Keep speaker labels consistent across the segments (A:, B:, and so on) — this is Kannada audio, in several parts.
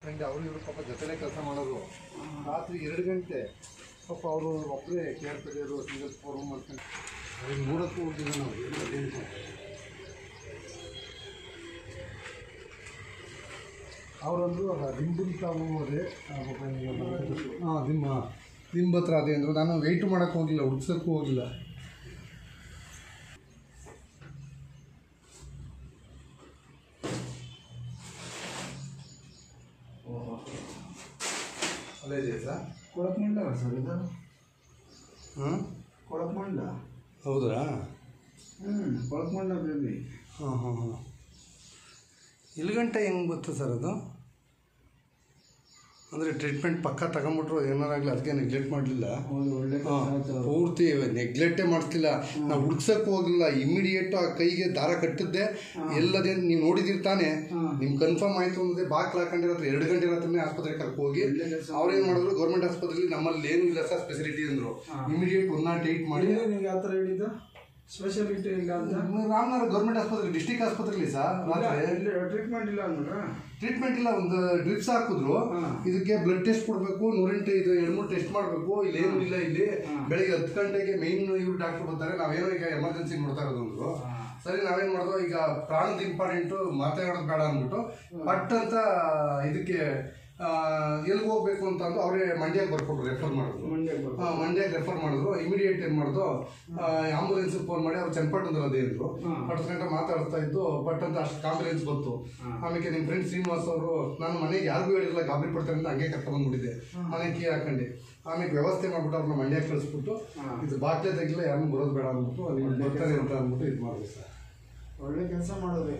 A: ಫ್ರೆಂಡ್ ಅವರು ಇವರು ಪಾಪ ಜೊತೆಲೇ ಕೆಲಸ ಮಾಡೋರು ರಾತ್ರಿ ಎರಡು ಗಂಟೆ ಪಾಪ ಅವರು ಒಬ್ಬರೇ ಕೇರ್ ಪಡೆಯೋರು ಸಿಂಗಲ್ ಫೋರ್ ರೂಮ್ ಮಾಡ್ಕೊಂಡು ಅವ್ರಿಗೆ ನೋಡೋಕ್ಕೂ ಹೋಗಿಲ್ಲ ನಾವು ಎಲ್ಲ ಗಂಟೆ ಅವರಂದ್ರು ದಿಂಬಿನ ತಾವು ಹೋದೆ ಹಾಂ ದಿಂಬ ದಿಂಬ ಹತ್ರ ಅದೇ ಅಂದರು ನಾನು ವೆಯ್ಟ್ ಮಾಡೋಕ್ಕೆ ಹೋಗಿಲ್ಲ ಹುಡ್ಸೋಕ್ಕೂ ಹೋಗಿಲ್ಲ ಅಲ್ಲೇ ಇದೆಯಾ ಸರ್
B: ಕೊಳಕ್ ಮಂಡ ಸರ್ ಇದು
A: ಹಾಂ
B: ಕೊಳಕ್ ಮಂಡ
A: ಹೌದಾ
B: ಹ್ಞೂ ಕೊಳಕ್ ಮಂಡ ಬೇಬಿ
A: ಹಾಂ ಹಾಂ ಹಾಂ ಇಲ್ಲಿ ಗಂಟೆ ಹೆಂಗೆ ಗೊತ್ತು ಸರ್ ಅದು ಅಂದರೆ ಟ್ರೀಟ್ಮೆಂಟ್ ಪಕ್ಕ ತಗೊಂಬಿಟ್ರು ಏನಾರಾಗಲಿ ಅದಕ್ಕೆ ನೆಗ್ಲೆಕ್ಟ್ ಮಾಡಲಿಲ್ಲ
B: ಹೌದು ಒಳ್ಳೆ ಕೆಲಸ ಆಯ್ತು ಅವ್ರು.
A: ಪೂರ್ತಿ ನೆಗ್ಲೆಕ್ಟೇ ಮಾಡ್ತಿಲ್ಲ ನಾವು ಹುಡ್ಸಕ್ಕೆ ಹೋಗಿಲ್ಲ ಇಮಿಡಿಯೇಟ್ ಆ ಕೈಗೆ ದಾರ ಕಟ್ಟಿದ್ದೆ ಎಲ್ಲದೇ ನೀವು ನೋಡಿದಿರಿ ತಾನೆ ನಿಮ್ಗೆ ಕನ್ಫರ್ಮ್ ಆಯಿತು ಅಂದ್ರೆ ಬಾಕ್ಲು ಹಾಕೊಂಡಿರೋ ಹತ್ರ ಎರಡು ಗಂಟೆ ಹತ್ರನೇ ಆಸ್ಪತ್ರೆಗೆ ಕರ್ಕೊ ಹೋಗಿ
B: ಒಳ್ಳೆ ಕೆಲಸ
A: ಅವ್ರೇನು ಮಾಡಿದ್ರು ಗೌರ್ಮೆಂಟ್ ಆಸ್ಪತ್ರೆಯಲ್ಲಿ ನಮ್ಮಲ್ಲಿ ಏನೂ ಇಲ್ಲ ಸರ್ ಫೆಸಿಲಿಟಿ ಅಂದರು ಇಮಿಡಿಯೇಟ್ ಒನ್ ನಾಟ್ ಏಯ್ಟ್ ಮಾಡಿ
B: ಇಲ್ಲಿ ನಿಮ್ಗೆ ಯಾವ ಥರ ಹೇಳಿದ್ದು ಸ್ಪೆಷಾಲಿಟಿ ಇಲ್ಲ ಅಂತ
A: ರಾಮನಗರ ಗೌರ್ಮೆಂಟ್ ಆಸ್ಪತ್ರೆ ಡಿಸ್ಟಿಕ್ ಆಸ್ಪತ್ರೆಯಲ್ಲಿ ಸರ್ ರಾತ್ರಿ
B: ಇಲ್ಲಿ ಟ್ರೀಟ್ಮೆಂಟ್ ಇಲ್ಲ ಅಂದ್ರ
A: ಟ್ರೀಟ್ಮೆಂಟ್ ಇಲ್ಲ ಒಂದು ಡ್ರಿಪ್ಸ್ ಹಾಕಿದ್ರು ಇದಕ್ಕೆ ಬ್ಲಡ್ ಟೆಸ್ಟ್ ಕೊಡಬೇಕು ನೂರೆಂಟು ಇದು ಎರಡು ಮೂರು ಟೆಸ್ಟ್ ಮಾಡಬೇಕು ಇಲ್ಲಿ ಏನು ಇಲ್ಲ ಇಲ್ಲಿ ಬೆಳಿಗ್ಗೆ ಹತ್ತು ಗಂಟೆಗೆ ಮೇನ್ ಇವ್ರು ಡಾಕ್ಟರ್ ಬರ್ತಾರೆ ನಾವೇನೋ ಈಗ ಎಮರ್ಜೆನ್ಸಿ ನೋಡ್ತಾ ಇರೋದು ಅಂದ್ರು ಸರಿ ನಾವೇನ್ ಮಾಡಿದ್ವು ಈಗ ಪ್ರಾಣದ ಇಂಪಾರ್ಟೆಂಟು ಮಾತಾಡೋದು ಬೇಡ ಅಂದ್ಬಿಟ್ಟು ಪಟ್ ಅಂತ ಇದಕ್ಕೆ ಎಲ್ಲಿಗೆ ಹೋಗ್ಬೇಕು ಅಂತ ಅಂದು ಅವರೇ ಮಂಡ್ಯಕ್ಕೆ ಬರ್ಕೊಟ್ರು ರೆಫರ್ ಮಾಡಿದ್ರು
B: ಮಂಡ್ಯಕ್ಕೆ ಬರ್ತಾರೆ
A: ಆ, ಮಂಡ್ಯಕ್ಕೆ ರೆಫರ್ ಮಾಡಿದ್ರು ಇಮಿಡಿಯೇಟ್ ಏನು ಮಾಡಿದ್ರು ಆಂಬುಲೆನ್ಸ್ ಫೋನ್ ಮಾಡಿ ಅವ್ರು ಚನ್ನಪಟ್ಟಣದಲ್ಲಿ ಅದೇ ಇದ್ರು ಹತ್ತು ಗಂಟೆ ಮಾತಾಡ್ತಾ ಇದ್ದು ಬಟ್ ಅಂತ ಅಷ್ಟು ಆಂಬುಲೆನ್ಸ್ ಬಂತು ಆಮೇಲೆ ನಿಮ್ಮ ಫ್ರೆಂಡ್ ಶ್ರೀನಿವಾಸ್ ಅವರು ನಾನು ಮನೆಗೆ ಯಾರಿಗೂ ಹೇಳಿರಲಿಲ್ಲ ಗಾಬರಿ ಪಡ್ತಾರೆ ಅಂತ ಹಂಗೆ ಕರ್ಕೊಂಡು ಬಂದ್ಬಿಟ್ಟಿದ್ದೆ ಮನೆಗೆ ಕೀ ಹಾಕೊಂಡು ಆಮೇಲೆ ವ್ಯವಸ್ಥೆ ಮಾಡ್ಬಿಟ್ಟು ಅವ್ರನ್ನ ಮಂಡ್ಯಕ್ಕೆ ಕಳಿಸ್ಬಿಟ್ಟು ಇದು ಬಾಕ್ಲೆ ತೆಗಿಲ್ಲ ಯಾರನ್ನೂ ಬರೋದು ಬೇಡ ಅಂದ್ಬಿಟ್ಟು ನೀವು ಬರ್ತಾರೆ ಅಂತ ಅಂದ್ಬಿಟ್ಟು ಇದು ಮಾಡಿದೆ ಸರ್
B: ಒಳ್ಳೆ ಕೆಲಸ ಮಾಡಿದ್ರಿ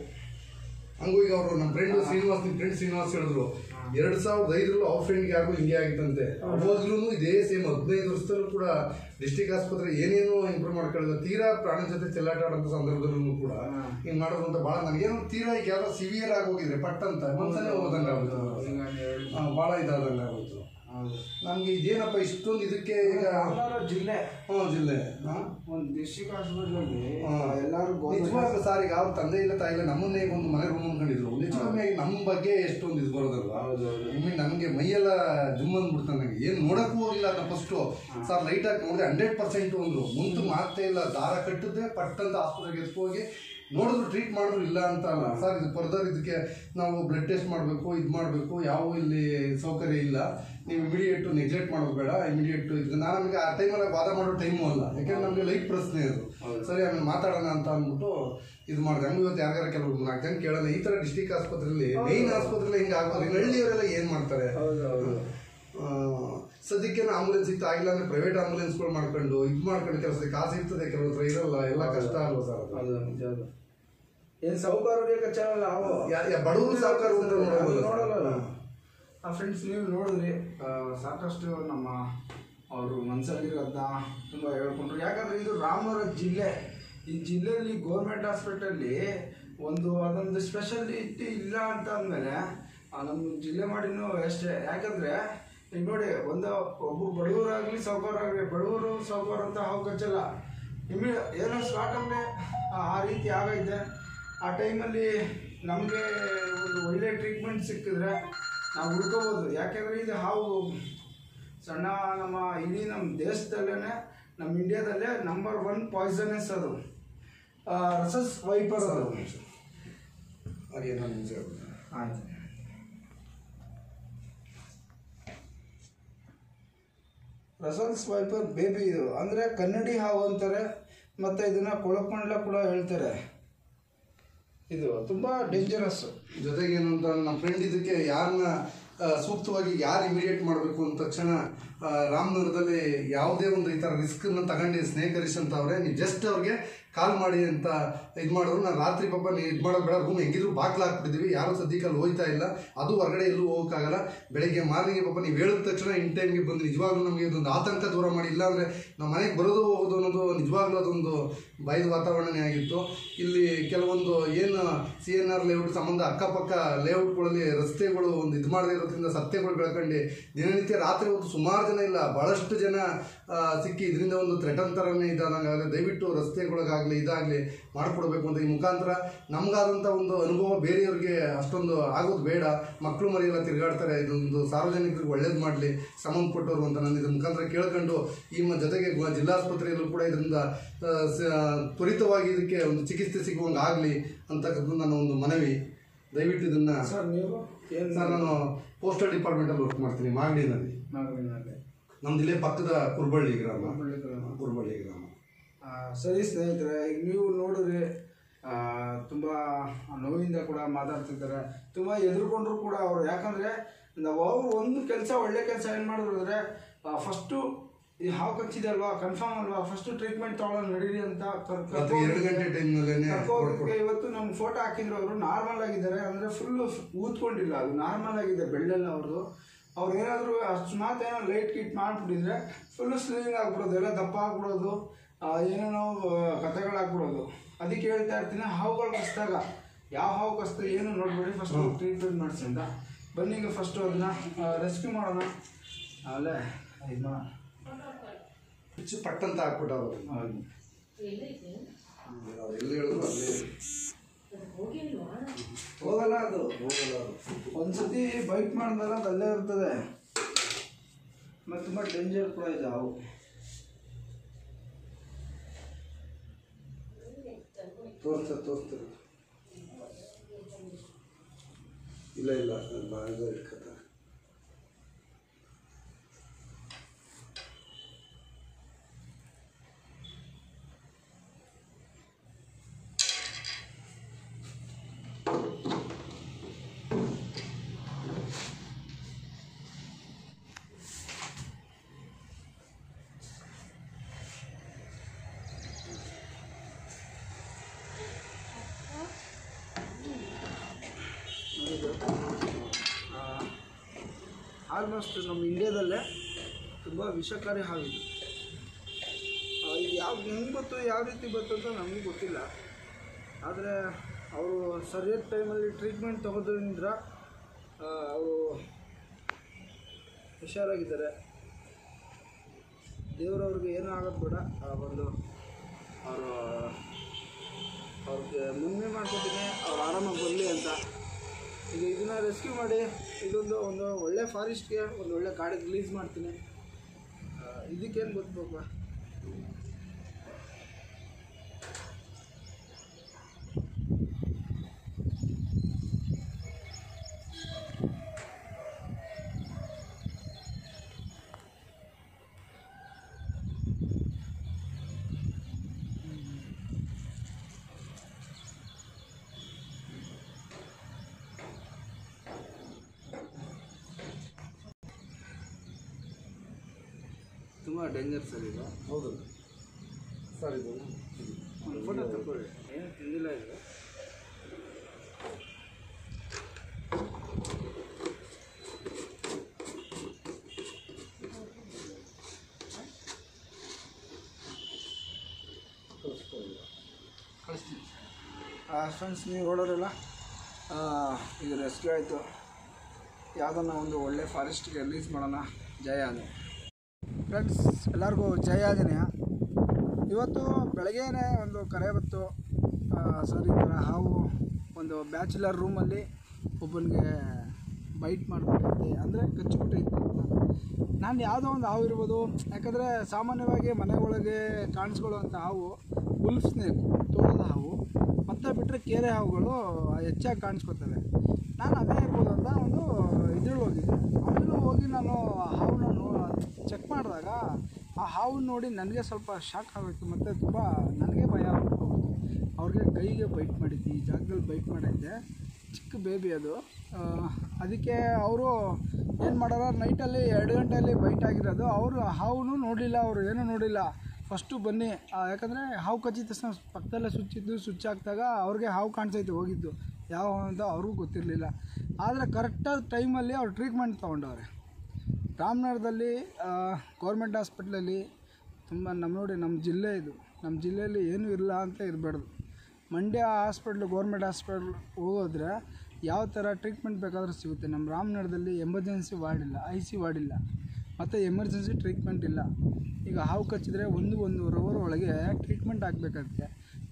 A: ಹಂಗೂ ಈಗ ಅವರು ನಮ್ಮ ಫ್ರೆಂಡ್ ಶ್ರೀನಿವಾಸ್ ನಿಮ್ಮ ಫ್ರೆಂಡ್ ಶ್ರೀನಿವಾಸ್ ಹೇಳಿದ್ರು ಎರಡ್ ಸಾವಿರದ ಐದರಲ್ಲೂ ಅವ್ರ ಫ್ರೆಂಡ್ಗೆ ಯಾರಿಗೂ ಹಿಂಗೆ ಆಗಿತ್ತಂತೆ ಅವಾಗ್ಲೂ ಇದೇ ಸೇಮ್ ಹದಿನೈದು ವರ್ಷದಲ್ಲೂ ಕೂಡ ಡಿಸ್ಟಿಕ್ ಆಸ್ಪತ್ರೆ ಏನೇನೋ ಇಂಪ್ರೂವ್ ಮಾಡ್ಕೊಳ್ಳೋದು ತೀರಾ ಪ್ರಾಣ ಜೊತೆ ಚೆಲ್ಲಾಟ ಆಡೋಂಥ ಸಂದರ್ಭದಲ್ಲೂ ಕೂಡ ಹಿಂಗೆ ಮಾಡೋದು ಅಂತ ಭಾಳ ನನಗೇನು ತೀರಾ ಈಗ ಯಾರೋ ಸಿವಿಯರ್ ಆಗಿ ಹೋಗಿದ್ರೆ ಪಟ್ ಅಂತ ಮನ್ಸನೇ ಹೋದಂಗೆ ಆಗುತ್ತೆ
B: ಈಗ ನೀವು ಹೇಳಿ
A: ಭಾಳ ಇದಾದಂಗೆ ಆಗೋಯ್ತು
B: ಹೌದು
A: ನಮ್ಗೆ ಇದೇನಪ್ಪ ಇಷ್ಟೊಂದು ಇದಕ್ಕೆ ಈಗ
B: ರಾಮನಗರ ಜಿಲ್ಲೆ
A: ಹ್ಞೂ ಜಿಲ್ಲೆ ಹಾಂ
B: ಒಂದು ಡಿಸ್ಟ್ರಿಕ್ಟ್ ಹಾಸ್ಪಿಟಲ್ಗೆ
A: ಹಾ.
B: ಎಲ್ಲರೂ
A: ನಿಜವಾಗ್ಲೂ ಸರ್ ಈಗ ಅವ್ರ ತಂದೆ ಇಲ್ಲ ತಾಯಿ ಇಲ್ಲ ನಮ್ಮನ್ನೇ ಈಗ ಒಂದು ಮನೆ ರೂಮ್ ಅನ್ಕೊಂಡಿದ್ರು ನಿಜವಾಗಿ ನಮ್ಮ ಬಗ್ಗೆ ಎಷ್ಟೊಂದು ಇದು ಬರೋದಲ್ವಾ
B: ಹೌದೌದು
A: ಇನ್ನು ನಮಗೆ ಮೈಯೆಲ್ಲ ಜುಮ್ ಅಂದ್ಬಿಡ್ತಾನೆ ನನಗೆ ಏನು ನೋಡಕ್ಕೂ ಹೋಗಿಲ್ಲ ಅಂತ ಫಸ್ಟು ಸರ್ ಲೈಟಾಗಿ ನೋಡಿದೆ ಹಂಡ್ರೆಡ್ ಪರ್ಸೆಂಟ್ ಒಂದು ಮುಂದೆ ಮಾತೇ ಇಲ್ಲ ದಾರ ಕಟ್ಟಿದ್ದೆ ಪಟ್ಟಂತ ಆಸ್ಪತ್ರೆಗೆ ಎತ್ಕೋಗಿ ನೋಡಿದ್ರು ಟ್ರೀಟ್ ಮಾಡಿದ್ರು ಇಲ್ಲ ಅಂತ ಅಲ್ಲ ಸರ್ ಇದು ಫರ್ದರ್ ಇದಕ್ಕೆ ನಾವು ಬ್ಲಡ್ ಟೆಸ್ಟ್ ಮಾಡಬೇಕು ಇದು ಮಾಡಬೇಕು ಯಾವ ಇಲ್ಲಿ ಸೌಕರ್ಯ ಇಲ್ಲ ನೀವು ಇಮಿಡಿಯೇಟ್ ನೆಗ್ಲೆಕ್ಟ್ ಮಾಡೋದು ಬೇಡ ಇಮಿಡಿಯೇಟ್ ಇದು ನಾನು ನಮಗೆ ಆ ಟೈಮಲ್ಲಿ ವಾದ ಮಾಡೋ ಟೈಮು ಅಲ್ಲ ಯಾಕಂದ್ರೆ ನಮಗೆ ಲೈಟ್ ಪ್ರಶ್ನೆ ಅದು ಸರಿ ಆಮೇಲೆ ಮಾತಾಡೋಣ ಅಂತ ಅಂದ್ಬಿಟ್ಟು ಇದು ಮಾಡಿದೆ ಹಂಗೆ ಇವತ್ತು ಯಾರ್ಯಾರ ಕೆಲವರು ನಾಲ್ಕು ಜನ ಕೇಳೋಣ ಈ ಥರ ಡಿಸ್ಟಿಕ್ ಆಸ್ಪತ್ರೆಯಲ್ಲಿ ಮೇಯ್ನ್ ಆಸ್ಪತ್ರೆಯಲ್ಲಿ ಹಿಂಗೆ ಆಗೋದು ಇನ್ನು ಹಳ್ಳಿಯವರೆಲ್ಲ ಏನು ಮಾಡ್ತಾರೆ
B: ಹೌದು ಹೌದು
A: ಆ, ಸದ್ಯಕ್ಕೆ ಆಂಬುಲೆನ್ಸ್ ಇತ್ತು ಆಗಿಲ್ಲ ಅಂದ್ರೆ ಪ್ರೈವೇಟ್ ಆಂಬುಲೆನ್ಸ್ಗಳು ಮಾಡ್ಕೊಂಡು ಇದು ಮಾಡ್ಕೊಂಡು ಕೆಲಸ ಕಾಸು ಇರ್ತದೆ ಕೆಲವ್ರ ಹತ್ರ ಇರಲ್ಲ ಎಲ್ಲ ಕಷ್ಟ ಅಲ್ವಾ ಸರ್ ಅದು?
B: ಹೌದು ನಿಜ ಅದು ಏನು ಸೌಕರ್ಯ ಕಚ್ಚಾವಲ್ಲ ಅವು
A: ಯಾ- ಯಾ- ಬಡವರು ಸಾವುಕಾರ ಅಂತ ನೋಡೋದಲ್ಲ ಸರ್.
B: ನೋಡಲ್ಲ ಆ ಫ್ರೆಂಡ್ಸ್ ನೀವು ನೋಡಿದ್ರಿ ಆ, ಸಾಕಷ್ಟು ನಮ್ಮ ಅವರು ಮನಸ್ಸಲ್ಲಿರೋದನ್ನ ತುಂಬ ಹೇಳ್ಕೊಂಡ್ರು ಯಾಕಂದ್ರೆ ಇದು ರಾಮನಗರ ಜಿಲ್ಲೆ ಈ ಜಿಲ್ಲೆಯಲ್ಲಿ ಗೌರ್ಮೆಂಟ್ ಹಾಸ್ಪಿಟಲ್ಲಿ ಒಂದು ಅದೊಂದು ಸ್ಪೆಷಾಲಿಟಿ ಇಲ್ಲ ಅಂತ ಅಂದಮೇಲೆ ನಮ್ಮ ಜಿಲ್ಲೆ ಮಾಡಿನೂ ಅಷ್ಟೇ ಯಾಕಂದ್ರೆ ಈಗ ನೋಡಿ ಒಂದು ಒಬ್ಬರು ಬಡವರಾಗಲಿ ಸಾವುಕಾರಾಗಲಿ ಬಡವರು ಸಾವುಕಾರ ಅಂತ ಹಾವು ಕಚ್ಚಲ್ಲ ಇಮ್ಮಿ ಏನೋ ಸ್ಟಾರ್ಟಲ್ಲೇ ಆ ರೀತಿ ಆಗೈತೆ ಆ ಟೈಮಲ್ಲಿ ನಮಗೆ ಒಂದು ಒಳ್ಳೆ ಟ್ರೀಟ್ಮೆಂಟ್ ಸಿಕ್ಕಿದ್ರೆ ನಾವು ಹುಡ್ಕೋಬೋದು ಯಾಕೆಂದರೆ ಇದು ಹಾವು ಸಣ್ಣ ನಮ್ಮ ಇಡೀ ನಮ್ಮ ದೇಶದಲ್ಲೇ ನಮ್ಮ ಇಂಡಿಯಾದಲ್ಲೇ ನಂಬರ್ ಒನ್ ಪಾಯ್ಸನಸ್ ಅದು ಆ, ರಸಸ್ ವೈಪರ್ ಅದು
A: ಹಾಗೇನೋ ನಿಜ ಹೇಳ್ಬಿಡಿ.
B: ಆಯ್ತು ರಸಲ್ ಸ್ವೈಪರ್ ಬೇಬಿ ಇದು ಅಂದರೆ ಕನ್ನಡಿ ಹಾವು ಅಂತಾರೆ ಮತ್ತು ಇದನ್ನು ಕೊಳಕೊಂಡ್ಲ ಕೂಡ ಹೇಳ್ತಾರೆ ಇದು ತುಂಬ ಡೇಂಜರಸ್
A: ಜೊತೆಗೆ ಏನು ಅಂತ ನಮ್ಮ ಫ್ರೆಂಡ್ ಇದಕ್ಕೆ ಯಾರನ್ನ ಆ, ಸೂಕ್ತವಾಗಿ ಯಾರು ಇಮಿಡಿಯೇಟ್ ಮಾಡಬೇಕು ಅಂದ ತಕ್ಷಣ ಆ, ರಾಮನಗರದಲ್ಲಿ ಯಾವುದೇ ಒಂದು ಈ ಥರ ರಿಸ್ಕನ್ನು ತಗೊಂಡು ಸ್ನೇಕ್ ಹರೀಶ್ ಅಂತ ಅವ್ರೆ ನೀವು ಜಸ್ಟ್ ಅವ್ರಿಗೆ ಕಾಲ್ ಮಾಡಿ ಅಂತ ಇದು ಮಾಡಿದ್ರು ನಾನು ರಾತ್ರಿ ಪಾಪ ನೀವು ಇದು ಮಾಡೋದು ಬೇಡ ರೂಮ್ ಹೆಂಗಿದ್ರು ಬಾಗ್ಲು ಹಾಕ್ಬಿಟ್ಟಿದ್ದೀವಿ ಯಾರು ಸದ್ಯಕ್ಕೆ ಅಲ್ಲಿ ಹೋಯ್ತಾ ಇಲ್ಲ ಅದು ಹೊರಗಡೆ ಎಲ್ಲೂ ಹೋಗೋಕ್ಕಾಗಲ್ಲ ಬೆಳಗ್ಗೆ ಮಾರ್ನಿಂಗ್ ಪಾಪ ನೀವು ಹೇಳಿದ ತಕ್ಷಣ ಇನ್ ಟೈಮ್ಗೆ ಬಂದು ನಿಜವಾಗ್ಲೂ ನಮಗೆ ಇದೊಂದು ಆತಂಕ ದೂರ ಮಾಡಿ ಇಲ್ಲಾಂದರೆ ನಮ್ಮ ಮನೆಗೆ ಬರೋದು ಹೋಗೋದು ಅನ್ನೋದು ನಿಜವಾಗ್ಲೂ ಅದೊಂದು ಭಯದ ವಾತಾವರಣನೇ ಆಗಿತ್ತು ಇಲ್ಲಿ ಕೆಲವೊಂದು ಏನು ಸಿ ಎನ್ ಆರ್ ಲೇಔಟ್ ಸಂಬಂಧ ಅಕ್ಕಪಕ್ಕ ಲೇಔಟ್ಗಳಲ್ಲಿ ರಸ್ತೆಗಳು ಒಂದು ಇದು ಮಾಡದೇ ಇರೋದ್ರಿಂದ ಸತ್ಯಗಳು ಬೆಳ್ಕೊಂಡು ದಿನನಿತ್ಯ ರಾತ್ರಿ ಹೊತ್ತು ಸುಮಾರು ಜನ ಇಲ್ಲ ಭಾಳಷ್ಟು ಜನ ಆ, ಸಿಕ್ಕಿ ಇದರಿಂದ ಒಂದು ಥ್ರೆಟನ್ ಥರನೇ ಇದ್ದಾದಂಗೆ ದಯವಿಟ್ಟು ರಸ್ತೆಗಳಿಗಾಗಲಿ ಆಗಲಿ ಇದಾಗಲಿ ಮಾಡಿಕೊಡ್ಬೇಕು ಅಂತ ಈ ಮುಖಾಂತರ ನಮಗಾದಂಥ ಒಂದು ಅನುಭವ ಬೇರೆಯವ್ರಿಗೆ ಅಷ್ಟೊಂದು ಆಗೋದು ಬೇಡ ಮಕ್ಕಳು ಮರಿಯೆಲ್ಲ ತಿರುಗಾಡ್ತಾರೆ ಇದೊಂದು ಸಾರ್ವಜನಿಕರಿಗೆ ಒಳ್ಳೇದು ಮಾಡಲಿ ಸಂಬಂಧಪಟ್ಟವರು ಅಂತ ನಾನು ಇದ್ರ ಮುಖಾಂತರ ಕೇಳ್ಕೊಂಡು ಈ ಮ- ಜೊತೆಗೆ ಗು- ಜಿಲ್ಲಾಸ್ಪತ್ರೆಯಲ್ಲೂ ಕೂಡ ಇದರಿಂದ ಆ, ಸ- ತ್ವರಿತವಾಗಿ ಇದಕ್ಕೆ ಒಂದು ಚಿಕಿತ್ಸೆ ಸಿಗುವಂಗೆ ಆಗಲಿ ಅಂತಕ್ಕಂಥದ್ದು ನನ್ನ ಒಂದು ಮನವಿ ದಯವಿಟ್ಟು ಇದನ್ನ
B: ಸರ್ ನೀವು ಏನು
A: ಸರ್ ನಾನು ಪೋಸ್ಟಲ್ ಡಿಪಾರ್ಟ್ಮೆಂಟಲ್ಲಿ ವರ್ಕ್ ಮಾಡ್ತೀನಿ ಮಾಗಡಿನಲ್ಲಿ
B: ನಾಗರಿನಲ್ಲಿ
A: ನಮ್ದು ಇಲ್ಲೇ ಪಕ್ಕದ ಕುರ್ಬಳ್ಳಿ ಗ್ರಾಮ
B: ಹುಬ್ಬಳ್ಳಿ ಗ್ರಾಮ.
A: ಕುರ್ಬಳ್ಳಿ ಗ್ರಾಮ
B: ಆ, ಸರಿ ಸ್ನೇಹಿತರೆ ಈಗ ನೀವು ನೋಡಿದ್ರೆ ಆ, ತುಂಬ ನೋವಿಂದ ಕೂಡ ಮಾತಾಡ್ತಿದ್ದಾರೆ ತುಂಬ ಎದುರುಕೊಂಡ್ರು ಕೂಡ ಅವರು ಯಾಕಂದರೆ ನಾವು ಅವರು ಒಂದು ಕೆಲಸ ಒಳ್ಳೆ ಕೆಲಸ ಏನು ಮಾಡಿದ್ರು ಅಂದರೆ ಫಸ್ಟು ಈ ಹಾವು ಕಚ್ಚಿದೆ ಅಲ್ವಾ ಕನ್ಫರ್ಮ್ ಅಲ್ವಾ ಫಸ್ಟು ಟ್ರೀಟ್ಮೆಂಟ್ ತೊಗೊಳ್ಳೋ ನಡೀರಿ ಅಂತ ಕರ್-
A: ರಾತ್ರಿ ಎರಡು ಗಂಟೆ ಟೈಮ್ನಲ್ಲೇ
B: ಕರ್ಕೋದಕ್ಕೆ ಇವತ್ತು ನಮ್ಗೆ ಫೋಟೋ ಹಾಕಿದ್ರು ಅವರು ನಾರ್ಮಲ್ ಆಗಿದ್ದಾರೆ ಅಂದರೆ ಫುಲ್ ಊದ್ಕೊಂಡಿಲ್ಲ ಅದು ನಾರ್ಮಲ್ ಆಗಿದೆ ಬೆಳ್ಳೆಲ್ಲ ಅವ್ರದ್ದು ಅವ್ರು ಏನಾದರೂ ಅಕಸ್ಮಾತ್ ಏನೋ ಲೈಟ್ ಕಿಟ್ ಮಾಡಿಬಿಟ್ಟಿದ್ರೆ ಫುಲ್ ಸ್ಲೀವಿಂಗ್ ಆಗ್ಬಿಡೋದು ಎಲ್ಲ ದಪ್ಪ ಆಗ್ಬಿಡೋದು ಆ, ಏನೇನೋ ಕಥೆಗಳಾಗ್ಬಿಡೋದು ಅದಕ್ಕೆ ಹೇಳ್ತಾ ಇರ್ತೀನಿ ಹಾವುಗಳು ಕಸ್ದಾಗ ಯಾವ ಹಾವು ಕಸ್ತ ಏನು ನೋಡ್ಬೇಡಿ ಫಸ್ಟ್ ಟ್ರೀಟ್ಮೆಂಟ್ ಮಾಡಿಸಿ ಅಂತ ಬನ್ನಿ ಈಗ ಫಸ್ಟು ಅದನ್ನ ರೆಸ್ಕ್ಯೂ ಮಾಡೋಣ ಆಮೇಲೆ ಇದು ಮಾಡೋಣ
A: ಹುಚ್ಚು ಪಟ್ಟಂತ ಹಾಕ್ಬಿಟ್ಟವ್ರು
B: ಹೌದು
A: ಅವ್ರು ಎಲ್ಲಿ ಹೇಳಿದ್ರು ಅಲ್ಲೇ
B: ಹೋಗಲ್ಲ ಅದು
A: ಹೋಗಲ್ಲ ಅವ್ರು.
B: ಒಂದ್ಸತಿ ಬೈಕ್ ಮಾಡಿದಾಗ ಅದು ಅಲ್ಲೇ ಇರ್ತದೆ ಮತ್ತು ತುಂಬ ಡೇಂಜರ್ ಕೂಡ ಇದೆ ಅವು
A: ತೋರಿಸ್ತಾರೆ ತೋರಿಸ್ತಾರೆ ಇಲ್ಲ ಇಲ್ಲ ಭಾಳ ಇಟ್ಕೊತಾರೆ
B: ಆಲ್ಮೋಸ್ಟ್ ನಮ್ಮ ಇಂಡಿಯಾದಲ್ಲೇ ತುಂಬ ವಿಷಕಾರಿ ಹಾವಿದು ಆ, ಇದು ಯಾವ ಹೆಂಗೆ ಗೊತ್ತು ಯಾವ ರೀತಿ ಗೊತ್ತು ಅಂತ ನಮಗೂ ಗೊತ್ತಿಲ್ಲ ಆದರೆ ಅವರು ಸರಿಯಾದ ಟೈಮಲ್ಲಿ ಟ್ರೀಟ್ಮೆಂಟ್ ತಗೋದ್ರಿಂದ ಅವರು ಹುಷಾರಾಗಿದ್ದಾರೆ ದೇವರವ್ರಿಗೆ ಏನೂ ಆಗೋದು ಬೇಡ ಆ ಒಂದು ಅವರು ಅವ್ರಿಗೆ ಮುನ್ನೆ ಮಾಡ್ಕೊತೀನಿ ಅವ್ರು ಆರಾಮಾಗಿ ಬರಲಿ ಅಂತ ಈಗ ಇದನ್ನ ರೆಸ್ಕ್ಯೂ ಮಾಡಿ ಇದೊಂದು ಒಂದು ಒಳ್ಳೆ ಫಾರೆಸ್ಟ್ಗೆ ಒಂದು ಒಳ್ಳೆ ಕಾಡಿಗೆ ರಿಲೀಸ್ ಮಾಡ್ತೀನಿ ಆ, ಇದಕ್ಕೇನು ಗೊತ್ತಪ್ಪ ತುಂಬ ಡೇಂಜರ್ ಸರ್ ಇದು
A: ಹೌದು ಸರ್ ಇದು
B: ಒಂದು ಫೋಟೋ ತಗೊಳ್ಳಿ ಏನು ತಿಂದಿಲ್ಲ ಇದು
A: ಕಳಿಸ್ತೀನಿ
B: ಫ್ರೆಂಡ್ಸ್ ನೀವು ನೋಡೋರಲ್ಲ ಆ, ಈಗ ರೆಸ್ಕ್ಯೂ ಆಯಿತು ಯಾವುದನ್ನ ಒಂದು ಒಳ್ಳೆ ಫಾರೆಸ್ಟ್ಗೆ ರಿಲೀಸ್ ಮಾಡೋಣ ಜಯ ಆನೆ ಫ್ರೆಂಡ್ಸ್ ಎಲ್ಲರಿಗೂ ಜಯ ಆಂಜನೇಯ ಇವತ್ತು ಬೆಳಗ್ಗೆನೇ ಒಂದು ಕರೆ ಬಂತು ಆ, ಸರ್ ಈ ಥರ ಹಾವು ಒಂದು ಬ್ಯಾಚುಲರ್ ರೂಮಲ್ಲಿ ಒಬ್ಬನಿಗೆ ಬೈಟ್ ಮಾಡಿಬಿಟ್ಟೈತೆ ಅಂದರೆ ಕಚ್ಚಿಬಿಟ್ಟೈತೆ ಅಂತ ನಾನು ಯಾವುದೋ ಒಂದು ಹಾವು ಇರ್ಬೋದು ಯಾಕಂದರೆ ಸಾಮಾನ್ಯವಾಗಿ ಮನೆ ಒಳಗೆ ಕಾಣಿಸ್ಕೊಳ್ಳುವಂಥ ಹಾವು ಉಲ್ಫ್ ಸ್ನೇಕ್ ತೋಳದ ಹಾವು ಮತ್ತು ಬಿಟ್ಟರೆ ಕೇರೆ ಹಾವುಗಳು ಹೆಚ್ಚಾಗಿ ಕಾಣಿಸ್ಕೊತವೆ ನಾನು ಅದೇ ಇರ್ಬೋದು ಅಂತ ಒಂದು ಇದ್ರಲ್ಲಿ ಹೋಗಿದ್ದೆ ಆಮೇಲೆ ಹೋಗಿ ನಾನು ಆ ಹಾವನ್ನ ನೋ ಚೆಕ್ ಮಾಡಿದಾಗ ಆ ಹಾವು ನೋಡಿ ನನಗೆ ಸ್ವಲ್ಪ ಶಾಕ್ ಆಗೋಯ್ತು ಮತ್ತು ತುಂಬ ನನಗೆ ಭಯ ಆಗ್ಬಿಟ್ಟು ಅವ್ರಿಗೆ ಕೈಗೆ ಬೈಟ್ ಮಾಡಿದ್ದೆ ಈ ಜಾಗದಲ್ಲಿ ಬೈಟ್ ಮಾಡೈತೆ ಚಿಕ್ಕ ಬೇಬಿ ಅದು ಆ, ಅದಕ್ಕೆ ಅವರು ಏನು ಮಾಡೋರ ನೈಟಲ್ಲಿ ಎರಡು ಗಂಟೆಯಲ್ಲಿ ಬೈಟ್ ಆಗಿರೋದು ಅವರು ಹಾವು ನೋಡಲಿಲ್ಲ ಅವರು ಏನೂ ನೋಡಿಲ್ಲ ಫಸ್ಟು ಬನ್ನಿ ಆ, ಯಾಕಂದರೆ ಹಾವು ಕಚ್ಚಿದ ತಕ್ಷಣ ಪಕ್ಕದಲ್ಲೇ ಸ್ವಿಚ್ ಇದ್ದು ಸ್ವಿಚ್ ಹಾಕಿದಾಗ ಅವ್ರಿಗೆ ಹಾವು ಕಾಣಿಸೈತೆ ಹೋಗಿದ್ದು ಯಾವ ಹಾವು ಅಂತ ಅವ್ರಿಗೂ ಗೊತ್ತಿರಲಿಲ್ಲ ಆದರೆ ಕರೆಕ್ಟಾದ ಟೈಮಲ್ಲಿ ಅವ್ರು ಟ್ರೀಟ್ಮೆಂಟ್ ತೊಗೊಂಡವ್ರೆ ರಾಮನಗರದಲ್ಲಿ ಗೌರ್ಮೆಂಟ್ ಹಾಸ್ಪಿಟ್ಲಲ್ಲಿ ತುಂಬ ನಮ್ಮ ನೋಡಿ ನಮ್ಮ ಜಿಲ್ಲೆ ಇದು ನಮ್ಮ ಜಿಲ್ಲೆಯಲ್ಲಿ ಏನೂ ಇಲ್ಲ ಅಂತ ಇರಬಾರ್ದು ಮಂಡ್ಯ ಹಾಸ್ಪಿಟ್ಲು ಗೌರ್ಮೆಂಟ್ ಹಾಸ್ಪಿಟ್ಲ್ ಹೋಗೋದ್ರೆ ಯಾವ ಥರ ಟ್ರೀಟ್ಮೆಂಟ್ ಬೇಕಾದರೂ ಸಿಗುತ್ತೆ ನಮ್ಮ ರಾಮನಗರದಲ್ಲಿ ಎಮರ್ಜೆನ್ಸಿ ವಾರ್ಡ್ ಇಲ್ಲ ಐ ಸಿ ವಾರ್ಡ್ ಇಲ್ಲ ಮತ್ತು ಎಮರ್ಜೆನ್ಸಿ ಟ್ರೀಟ್ಮೆಂಟ್ ಇಲ್ಲ ಈಗ ಹಾವು ಕಚ್ಚಿದ್ರೆ ಒಂದು ಒಂದೂವರೆ ಅವರ್ ಒಳಗೆ ಟ್ರೀಟ್ಮೆಂಟ್ ಆಗಬೇಕಾಗುತ್ತೆ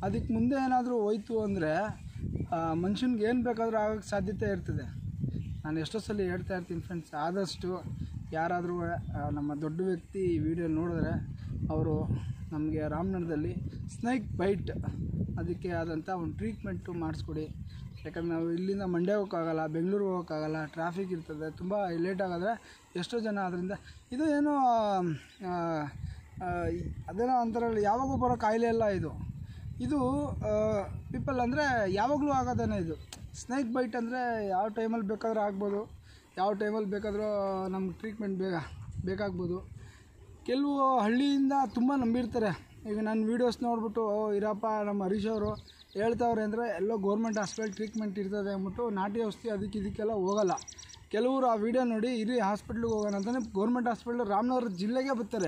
C: ಅದಕ್ಕೆ ಮುಂದೆ ಏನಾದರೂ ಹೋಯ್ತು ಅಂದರೆ ಮನುಷ್ಯನ್ಗೆ ಏನು ಬೇಕಾದರೂ ಆಗೋಕ್ಕೆ ಸಾಧ್ಯತೆ ಇರ್ತದೆ ನಾನು ಎಷ್ಟೋ ಸಲ ಹೇಳ್ತಾ ಇರ್ತೀನಿ ಫ್ರೆಂಡ್ಸ್ ಆದಷ್ಟು ಯಾರಾದರೂ ನಮ್ಮ ದೊಡ್ಡ ವ್ಯಕ್ತಿ ಈ ವಿಡಿಯೋ ನೋಡಿದ್ರೆ ಅವರು ನಮಗೆ ರಾಮನಗರದಲ್ಲಿ ಸ್ನೇಕ್ ಬೈಟ್ ಅದಕ್ಕೆ ಆದಂಥ ಒಂದು ಟ್ರೀಟ್ಮೆಂಟು ಮಾಡಿಸ್ಕೊಡಿ ಯಾಕಂದ್ರೆ ನಾವು ಇಲ್ಲಿಂದ ಮಂಡ್ಯ ಹೋಗೋಕ್ಕಾಗಲ್ಲ ಬೆಂಗಳೂರಿಗೆ ಹೋಗೋಕ್ಕಾಗಲ್ಲ ಟ್ರಾಫಿಕ್ ಇರ್ತದೆ ತುಂಬ ಲೇಟ್ ಆಗಿದ್ರೆ ಎಷ್ಟೋ ಜನ ಅದರಿಂದ ಇದು ಏನೋ ಆ, ಆ, ಅದೇನೋ ಅಂತಾರಲ್ಲ ಯಾವಾಗೂ ಬರೋ ಕಾಯಿಲೆ ಅಲ್ಲ ಇದು ಇದು ಪೀಪಲ್ ಅಂದರೆ ಯಾವಾಗಲೂ ಆಗೋದೇನೆ ಇದು ಸ್ನೇಕ್ ಬೈಟ್ ಅಂದರೆ ಯಾವ ಟೈಮಲ್ಲಿ ಬೇಕಾದ್ರೂ ಆಗ್ಬೋದು ಯಾವ ಟೈಮಲ್ಲಿ ಬೇಕಾದರೂ ನಮ್ಗೆ ಟ್ರೀಟ್ಮೆಂಟ್ ಬೇಗ ಬೇಕಾಗ್ಬೋದು ಕೆಲವು ಹಳ್ಳಿಯಿಂದ ತುಂಬ ನಂಬಿರ್ತಾರೆ ಈಗ ನನ್ನ ವೀಡಿಯೋಸ್ ನೋಡ್ಬಿಟ್ಟು ಓ ಇರಪ್ಪ ನಮ್ಮ ಹರೀಶ್ ಅವರು ಹೇಳ್ತಾವ್ರೆ ಅಂದರೆ ಎಲ್ಲೋ ಗೌರ್ಮೆಂಟ್ ಹಾಸ್ಪಿಟಲ್ ಟ್ರೀಟ್ಮೆಂಟ್ ಇರ್ತದೆ ಅಂದ್ಬಿಟ್ಟು ನಾಟಿ ಔಷಧಿ ಅದಕ್ಕೆ ಇದಕ್ಕೆಲ್ಲ ಹೋಗಲ್ಲ ಕೆಲವರು ಆ ವಿಡಿಯೋ ನೋಡಿ ಇರಿ ಹಾಸ್ಪಿಟ್ಲಿಗೆ ಹೋಗೋಣ ಅಂತಲೇ ಗೌರ್ಮೆಂಟ್ ಹಾಸ್ಪಿಟ್ಲ್ ರಾಮನಗರ ಜಿಲ್ಲೆಗೆ ಬರ್ತಾರೆ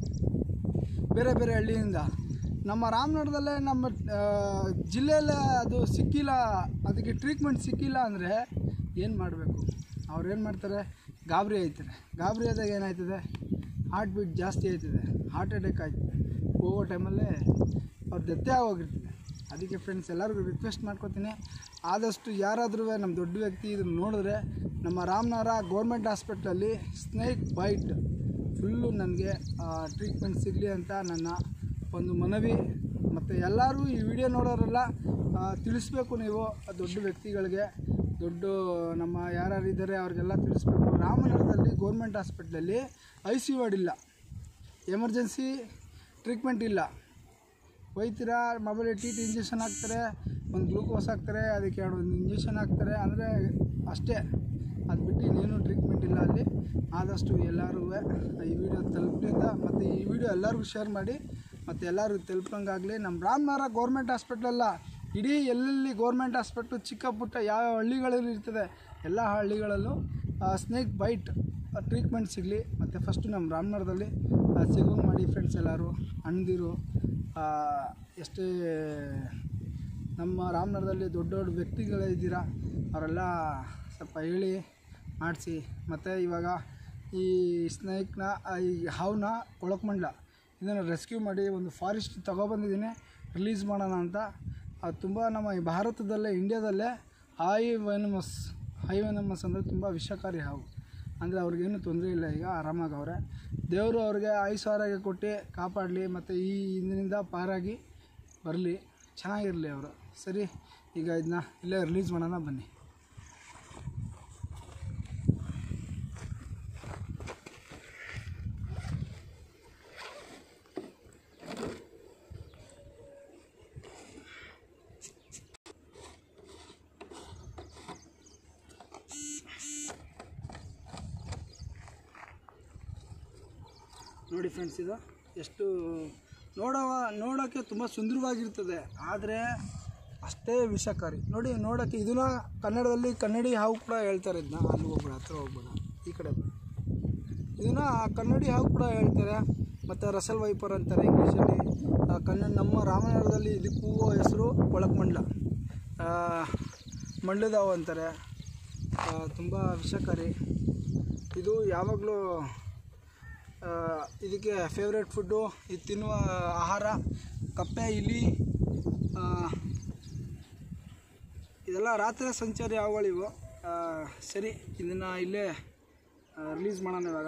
C: ಬೇರೆ ಬೇರೆ ಹಳ್ಳಿಯಿಂದ ನಮ್ಮ ರಾಮನಗರದಲ್ಲೇ ನಮ್ಮ ಆ, ಜಿಲ್ಲೆಯಲ್ಲೇ ಅದು ಸಿಕ್ಕಿಲ್ಲ ಅದಕ್ಕೆ ಟ್ರೀಟ್ಮೆಂಟ್ ಸಿಕ್ಕಿಲ್ಲ ಅಂದರೆ ಏನು ಮಾಡಬೇಕು ಅವ್ರು ಏನು ಮಾಡ್ತಾರೆ ಗಾಬರಿ ಆಯ್ತಾರೆ ಗಾಬರಿ ಆದಾಗ ಏನಾಯ್ತದೆ ಹಾರ್ಟ್ ಬೀಟ್ ಜಾಸ್ತಿ ಆಯ್ತದೆ ಹಾರ್ಟ್ ಅಟ್ಯಾಕ್ ಆಯ್ತದೆ ಹೋಗೋ ಟೈಮಲ್ಲೇ ಅವ್ರು ಡೆತ್ತೇ ಆಗೋಗಿರ್ತದೆ ಅದಕ್ಕೆ ಫ್ರೆಂಡ್ಸ್ ಎಲ್ಲರಿಗೂ ರಿಕ್ವೆಸ್ಟ್ ಮಾಡ್ಕೊತೀನಿ ಆದಷ್ಟು ಯಾರಾದರೂ ನಮ್ಮ ದೊಡ್ಡ ವ್ಯಕ್ತಿ ಇದನ್ನು ನೋಡಿದ್ರೆ ನಮ್ಮ ರಾಮನಗರ ಗೌರ್ಮೆಂಟ್ ಹಾಸ್ಪಿಟ್ಲಲ್ಲಿ ಸ್ನೇಕ್ ಬೈಟ್ ಫುಲ್ಲು ನನಗೆ ಟ್ರೀಟ್ಮೆಂಟ್ ಸಿಗಲಿ ಅಂತ ನನ್ನ ಒಂದು ಮನವಿ ಮತ್ತು ಎಲ್ಲರೂ ಈ ವಿಡಿಯೋ ನೋಡೋರೆಲ್ಲ ಆ, ತಿಳಿಸ್ಬೇಕು ನೀವು ಆ ದೊಡ್ಡ ವ್ಯಕ್ತಿಗಳಿಗೆ ದೊಡ್ಡ ನಮ್ಮ ಯಾರ್ಯಾರು ಇದ್ದಾರೆ ಅವ್ರಿಗೆಲ್ಲ ತಿಳಿಸ್ಬೇಕು ರಾಮನಗರದಲ್ಲಿ ಗೌರ್ಮೆಂಟ್ ಹಾಸ್ಪಿಟ್ಲಲ್ಲಿ ಐ ಸಿ ವಾರ್ಡ್ ಇಲ್ಲ ಎಮರ್ಜೆನ್ಸಿ ಟ್ರೀಟ್ಮೆಂಟ್ ಇಲ್ಲ ಒಯ್ತೀರಾ ಮೊಬೈಲ್ ಟಿ ಟಿ ಇಂಜೆಕ್ಷನ್ ಹಾಕ್ತಾರೆ ಒಂದು ಗ್ಲೂಕೋಸ್ ಹಾಕ್ತಾರೆ ಅದಕ್ಕೆ ಎರಡು ಒಂದು ಇಂಜೆಕ್ಷನ್ ಹಾಕ್ತಾರೆ ಅಂದರೆ ಅಷ್ಟೇ ಅದು ಬಿಟ್ಟು ಇನ್ನೇನು ಟ್ರೀಟ್ಮೆಂಟ್ ಇಲ್ಲ ಅಲ್ಲಿ ಆದಷ್ಟು ಎಲ್ಲರೂ ಈ ವಿಡಿಯೋ ತಲುಪಲಿ ಅಂತ ಮತ್ತು ಈ ವಿಡಿಯೋ ಎಲ್ಲರಿಗೂ ಶೇರ್ ಮಾಡಿ ಮತ್ತು ಎಲ್ಲರಿಗೂ ತಲುಪಂಗಾಗಲಿ ನಮ್ಮ ರಾಮನಗರ ಗೌರ್ಮೆಂಟ್ ಹಾಸ್ಪಿಟ್ಲಲ್ಲ ಇಡೀ ಎಲ್ಲೆಲ್ಲಿ ಗೌರ್ಮೆಂಟ್ ಹಾಸ್ಪಿಟ್ಲು ಚಿಕ್ಕ ಪುಟ್ಟ ಯಾವ ಹಳ್ಳಿಗಳಲ್ಲಿ ಇರ್ತದೆ ಎಲ್ಲ ಹಳ್ಳಿಗಳಲ್ಲೂ ಸ್ನೇಕ್ ಬೈಟ್ ಟ್ರೀಟ್ಮೆಂಟ್ ಸಿಗಲಿ ಮತ್ತು ಫಸ್ಟು ನಮ್ಮ ರಾಮನಗರದಲ್ಲಿ ಸಿಗೋಂಗೆ ಮಾಡಿ ಫ್ರೆಂಡ್ಸ್ ಎಲ್ಲರೂ ಅಣ್ಣದಿರು ಆ, ಎಷ್ಟೇ ನಮ್ಮ ರಾಮನಗರದಲ್ಲಿ ದೊಡ್ಡ ದೊಡ್ಡ ವ್ಯಕ್ತಿಗಳಿದ್ದೀರಾ ಅವರೆಲ್ಲ ಸ್ವಲ್ಪ ಹೇಳಿ ಮಾಡಿಸಿ ಮತ್ತು ಇವಾಗ ಈ ಸ್ನೇಕ್ನ ಈ ಹಾವನ್ನ ಕೊಳಕಮಂಡ್ಲ ಇದನ್ನು ರೆಸ್ಕ್ಯೂ ಮಾಡಿ ಒಂದು ಫಾರೆಸ್ಟ್ ತಗೊಬಂದಿದ್ದೀನಿ ರಿಲೀಸ್ ಮಾಡೋಣ ಅಂತ ಅದು ತುಂಬ ನಮ್ಮ ಈ ಭಾರತದಲ್ಲೇ ಇಂಡ್ಯಾದಲ್ಲೇ ಹೈ ವೆನಮಸ್ ಹೈ ವೆನಮಸ್ ಅಂದರೆ ತುಂಬ ವಿಷಕಾರಿ ಹಾವು ಅಂದರೆ ಅವ್ರಿಗೇನು ತೊಂದರೆ ಇಲ್ಲ ಈಗ ಆರಾಮಾಗವ್ರೆ ದೇವರು ಅವ್ರಿಗೆ ಆಯುಸ್ ಆರೋಗ್ಯ ಕೊಟ್ಟು ಕಾಪಾಡಲಿ ಮತ್ತು ಈ ಇಂದಿನಿಂದ ಪಾರಾಗಿ ಬರಲಿ ಚೆನ್ನಾಗಿರಲಿ ಅವರು ಸರಿ ಈಗ ಇದನ್ನ ಇಲ್ಲೇ ರಿಲೀಸ್ ಮಾಡೋಣ ಬನ್ನಿ ನೋಡಿ ಫ್ರೆಂಡ್ಸ್ ಇದು ಎಷ್ಟು ನೋಡವ ನೋಡೋಕ್ಕೆ ತುಂಬ ಸುಂದರವಾಗಿರ್ತದೆ ಆದರೆ ಅಷ್ಟೇ ವಿಷಕಾರಿ ನೋಡಿ ನೋಡೋಕ್ಕೆ ಇದನ್ನ ಕನ್ನಡದಲ್ಲಿ ಕನ್ನಡಿ ಹಾವು ಕೂಡ ಹೇಳ್ತಾರೆ ಇದನ್ನ ಅಲ್ಲಿ ಹೋಗ್ಬೇಡ ಹತ್ರ ಹೋಗ್ಬೇಡ ಈ ಕಡೆ ಬಾ. ಇದನ್ನ ಕನ್ನಡಿ ಹಾವು ಕೂಡ ಹೇಳ್ತಾರೆ ಮತ್ತು ರಸಲ್ ವೈಪರ್ ಅಂತಾರೆ ಇಂಗ್ಲೀಷಲ್ಲಿ ಆ, ಕನ್ನಡ ನಮ್ಮ ರಾಮನಗರದಲ್ಲಿ ಇದಕ್ಕೂ ಹೆಸರು ಕೊಳಕಮಂಡ್ಲ ಆ, ಮಂಡ್ಲದ ಹಾವು ಅಂತಾರೆ ತುಂಬ ವಿಷಕಾರಿ ಇದು ಯಾವಾಗಲೂ ಆ, ಇದಕ್ಕೆ ಫೇವ್ರೇಟ್ ಫುಡ್ಡು ಇದು ತಿನ್ನುವ ಆಹಾರ ಕಪ್ಪೆ ಇಲಿ ಆ, ಇದೆಲ್ಲ ರಾತ್ರಿ ಸಂಚಾರಿ ಹಾವುಗಳಿವು ಆ, ಸರಿ ಇದನ್ನು ಇಲ್ಲೇ ರಿಲೀಸ್ ಮಾಡೋಣ ಇವಾಗ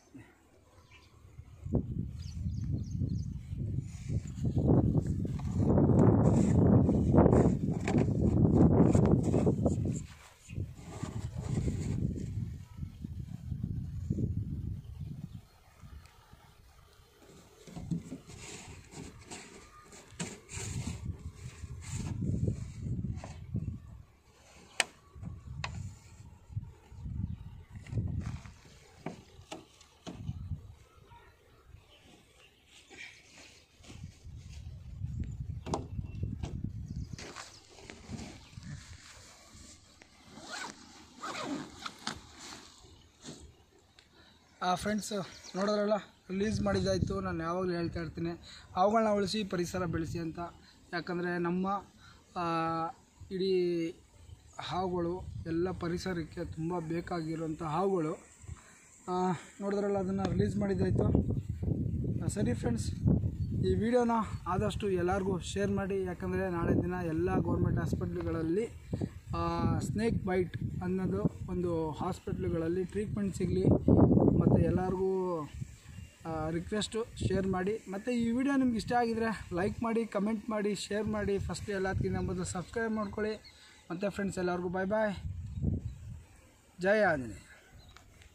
C: ಆ ಫ್ರೆಂಡ್ಸ್ ನೋಡೋದ್ರಲ್ಲ ರಿಲೀಸ್ ಮಾಡಿದ್ದಾಯಿತು ನಾನು ಯಾವಾಗಲೂ ಹೇಳ್ತಾ ಇರ್ತೀನಿ ಅವುಗಳನ್ನ ಉಳಿಸಿ ಪರಿಸರ ಬೆಳೆಸಿ ಅಂತ ಯಾಕಂದರೆ ನಮ್ಮ ಆ, ಇಡೀ ಹಾವುಗಳು ಎಲ್ಲ ಪರಿಸರಕ್ಕೆ ತುಂಬ ಬೇಕಾಗಿರುವಂಥ ಹಾವುಗಳು ಆ, ನೋಡಿದ್ರಲ್ಲ ಅದನ್ನು ರಿಲೀಸ್ ಮಾಡಿದ್ದಾಯಿತು ಸರಿ ಫ್ರೆಂಡ್ಸ್ ಈ ವಿಡಿಯೋನ ಆದಷ್ಟು ಎಲ್ಲರಿಗೂ ಶೇರ್ ಮಾಡಿ ಯಾಕಂದರೆ ನಾಳೆ ದಿನ ಎಲ್ಲ ಗೌರ್ಮೆಂಟ್ ಹಾಸ್ಪಿಟ್ಲುಗಳಲ್ಲಿ ಸ್ನೇಕ್ ಬೈಟ್ ಅನ್ನೋದು ಒಂದು ಹಾಸ್ಪಿಟ್ಲುಗಳಲ್ಲಿ ಟ್ರೀಟ್ಮೆಂಟ್ ಸಿಗಲಿ ಮತ್ತು ಎಲ್ಲರಿಗೂ ರಿಕ್ವೆಸ್ಟು ಶೇರ್ ಮಾಡಿ ಮತ್ತು ಈ ವಿಡಿಯೋ ನಿಮ್ಗೆ ಇಷ್ಟ ಆಗಿದರೆ ಲೈಕ್ ಮಾಡಿ ಕಮೆಂಟ್ ಮಾಡಿ ಶೇರ್ ಮಾಡಿ ಫಸ್ಟ್ ಎಲ್ಲದಕ್ಕಿಂತ ಮೊದಲು ಸಬ್ಸ್ಕ್ರೈಬ್ ಮಾಡ್ಕೊಳ್ಳಿ ಮತ್ತು ಫ್ರೆಂಡ್ಸ್ ಎಲ್ಲರಿಗೂ ಬಾಯ್ ಬಾಯ್ ಜಯ ಆಂಜನೇಯ